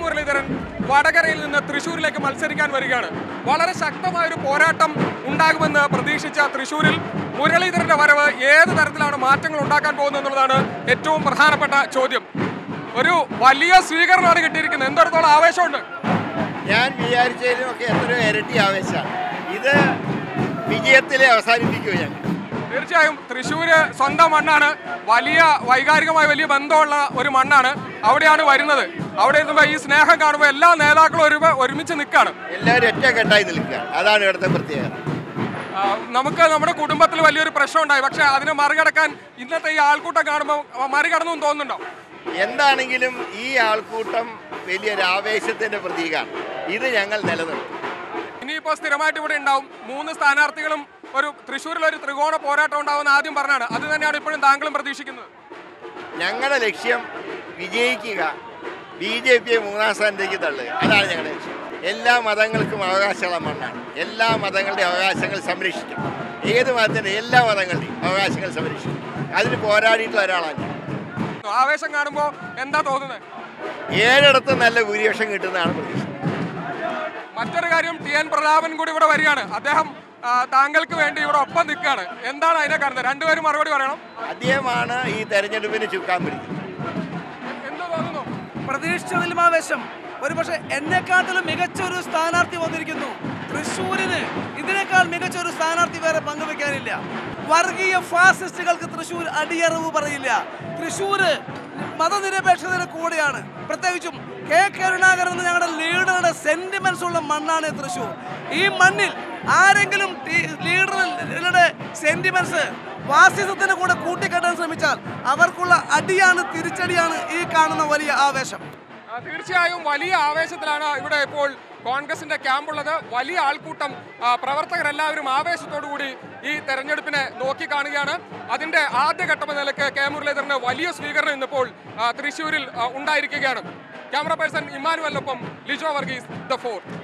മുരളീധരൻ വടകരയിൽ നിന്ന് തൃശ്ശൂരിലേക്ക് മത്സരിക്കാൻ വരികയാണ് വളരെ ശക്തമായ ഒരു പോരാട്ടം ഉണ്ടാകുമെന്ന് പ്രതീക്ഷിച്ച തൃശ്ശൂരിൽ മുരളീധരന്റെ വരവ് ഏത് തരത്തിലാണ് മാറ്റങ്ങൾ ഉണ്ടാക്കാൻ പോകുന്നത് എന്നുള്ളതാണ് ഏറ്റവും പ്രധാനപ്പെട്ട ചോദ്യം ഒരു വലിയ സ്വീകരണമാണ് കിട്ടിയിരിക്കുന്നത് എന്തൊരുത്തോളം ആവേശമുണ്ട് ഞാൻ വിചാരിച്ചതിലും ഒക്കെ എത്രയോ ഇരട്ടി ആവേശമാണ് ഇത് വിജയത്തിലെ അവസാനിപ്പിക്കുക ഞങ്ങൾ തീർച്ചയായും തൃശ്ശൂര് സ്വന്തം മണ്ണാണ് വലിയ വൈകാരികമായ വലിയ ബന്ധമുള്ള ഒരു മണ്ണാണ് അവിടെയാണ് വരുന്നത് അവിടെ എത്തുമ്പോൾ ഈ സ്നേഹം കാണുമ്പോൾ എല്ലാ നേതാക്കളും ഒരു ഒരുമിച്ച് നിൽക്കുകയാണ് എല്ലാവരും ഒറ്റക്കെട്ടായി നിൽക്കുക അതാണ് ഇവിടുത്തെ പ്രത്യേകത ആ, നമുക്ക് നമ്മുടെ കുടുംബത്തിൽ വലിയൊരു പ്രശ്നം ഉണ്ടായി പക്ഷെ അതിനെ മറികടക്കാൻ ഇന്നത്തെ ഈ ആൾക്കൂട്ടം കാണുമ്പോൾ മറികടന്നു എന്ന് തോന്നുന്നുണ്ടോ എന്താണെങ്കിലും ഈ ആൾക്കൂട്ടം വലിയൊരു ആവേശത്തിന്റെ പ്രതീകമാണ് ഇത് ഞങ്ങൾ നിലനിർത്തും ഇനിയിപ്പോൾ സ്ഥിരമായിട്ട് ഇവിടെ ഉണ്ടാവും മൂന്ന് സ്ഥാനാർത്ഥികളും ഒരു തൃശ്ശൂരിൽ ഒരു ത്രികോണ പോരാട്ടം ഉണ്ടാവുമെന്ന് ആദ്യം പറഞ്ഞാണ് അത് തന്നെയാണ് ഇപ്പോഴും താങ്കളും പ്രതീക്ഷിക്കുന്നത് ഞങ്ങളുടെ ലക്ഷ്യം വിജയിക്കുക ബി ജെ പിയെ മൂന്നാം സ്ഥാനത്തേക്ക് തള്ളുക അതാണ് ഞങ്ങളുടെ ലക്ഷ്യം എല്ലാ മതങ്ങൾക്കും അവകാശമുള്ള മണ്ണാണ് എല്ലാ മതങ്ങളുടെയും അവകാശങ്ങൾ സംരക്ഷിക്കും ഏത് മതത്തിൻ്റെ എല്ലാ മതങ്ങളുടെയും അവകാശങ്ങൾ സംരക്ഷിക്കും അതിന് പോരാടിയിട്ടുള്ള ഒരാളാണ് ഞാൻ ആവേശം കാണുമ്പോൾ എന്താ തോന്നുന്നത് ഏഴിടത്ത് നല്ല ഭൂരിപക്ഷം കിട്ടുന്നതാണ് പ്രതീക്ഷ മറ്റൊരു കാര്യം ടി എൻ പ്രതാപൻ കൂടി ഇവിടെ വരികയാണ് അദ്ദേഹം ആ, താങ്കൾക്ക് വേണ്ടി ഇവിടെ ഒപ്പം നിൽക്കുകയാണ് എന്താണ് അതിനെ കാണുന്നത് രണ്ടുപേരും മറുപടി പറയണം അദ്ദേഹമാണ് ഈ തെരഞ്ഞെടുപ്പിന് ചുക്കാൻ പിടിക്കുന്നത് എന്ത് തോന്നുന്നു പ്രതീക്ഷിച്ചതിലും ആവേശം ഒരുപക്ഷെ എന്നെക്കാട്ടിലും മികച്ച ഒരു സ്ഥാനാർത്ഥി വന്നിരിക്കുന്നു തൃശ്ശൂരിന് ഇതിനേക്കാൾ മികച്ച ഒരു സ്ഥാനാർത്ഥി വേറെ പങ്കുവെക്കാനില്ല വർഗീയ ഫാസിസ്റ്റുകൾക്ക് തൃശ്ശൂർ അടിയറവ് പറയില്ല തൃശ്ശൂര് മതനിരപേക്ഷതയുടെ കൂടെയാണ് പ്രത്യേകിച്ചും കെ കരുണാകരൻ എന്ന ഞങ്ങളുടെ ലീഡറുടെ സെന്റിമെന്റ്സ് ഉള്ള മണ്ണാണ് തൃശ്ശൂർ ഈ മണ്ണിൽ ആരെങ്കിലും ടീ- ലീഡറുടെ സെന്റിമെന്റ്സ് ഫാസിസത്തിന് കൂടെ കൂട്ടിക്കെട്ടാൻ ശ്രമിച്ചാൽ അവർക്കുള്ള അടിയാണ് തിരിച്ചടിയാണ് ഈ കാണുന്ന വലിയ ആവേശം ആ, തീർച്ചയായും വലിയ ആവേശത്തിലാണ് ഇവിടെ ഇപ്പോൾ കോൺഗ്രസിന്റെ ക്യാമ്പുള്ളത് വലിയ ആൾക്കൂട്ടം ആ, പ്രവർത്തകരെല്ലാവരും ആവേശത്തോടു കൂടി ഈ തെരഞ്ഞെടുപ്പിനെ നോക്കിക്കാണുകയാണ് അതിന്റെ ആദ്യഘട്ടം എന്ന നിലയ്ക്ക് കെ മുരളീധരന് വലിയ സ്വീകരണം ഇന്നിപ്പോൾ ആ, തൃശ്ശൂരിൽ ആ, ഉണ്ടായിരിക്കുകയാണ് ക്യാമറ പേഴ്സൺ ഇമ്മാനുവലിനൊപ്പം ലിജോ വർഗീസ് ദ ഫോർ